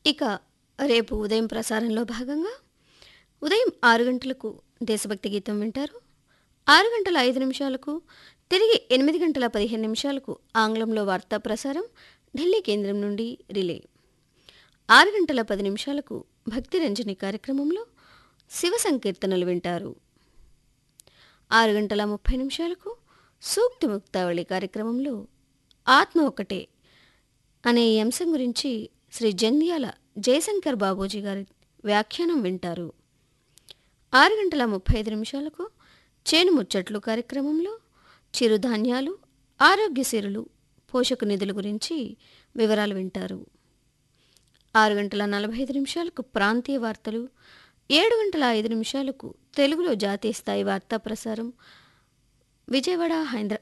ఇక రేపు ఉదయం ప్రసారంలో భాగంగా ఉదయం ఆరు గంటలకు దేశభక్తి గీతం వింటారు ఆరు గంటల ఐదు నిమిషాలకు తిరిగి ఎనిమిది గంటల పదిహేను నిమిషాలకు ఆంగ్లంలో వార్తా ప్రసారం ఢిల్లీ కేంద్రం నుండి రిలే ఆరు గంటల పది నిమిషాలకు భక్తి రంజని కార్యక్రమంలో శివ సంకీర్తనలు వింటారు ఆరు గంటల ముప్పై నిమిషాలకు సూక్తి ముక్తావళి కార్యక్రమంలో ఆత్మ ఒకటే అనే ఈ అంశం గురించి శ్రీ జంధ్యాల జయశంకర్ బాబూజీ గారి వ్యాఖ్యానం వింటారు ఆరు గంటల ముప్పై ఐదు నిమిషాలకు చేను ముచ్చట్లు కార్యక్రమంలో చిరుధాన్యాలు ఆరోగ్య సిరులు పోషక నిధుల గురించి వివరాలు వింటారు ఆరు గంటల నలభై ఐదు నిమిషాలకు ప్రాంతీయ వార్తలు ఏడు గంటల ఐదు నిమిషాలకు తెలుగులో జాతీయ స్థాయి వార్తా ప్రసారం విజయవాడ హైదరా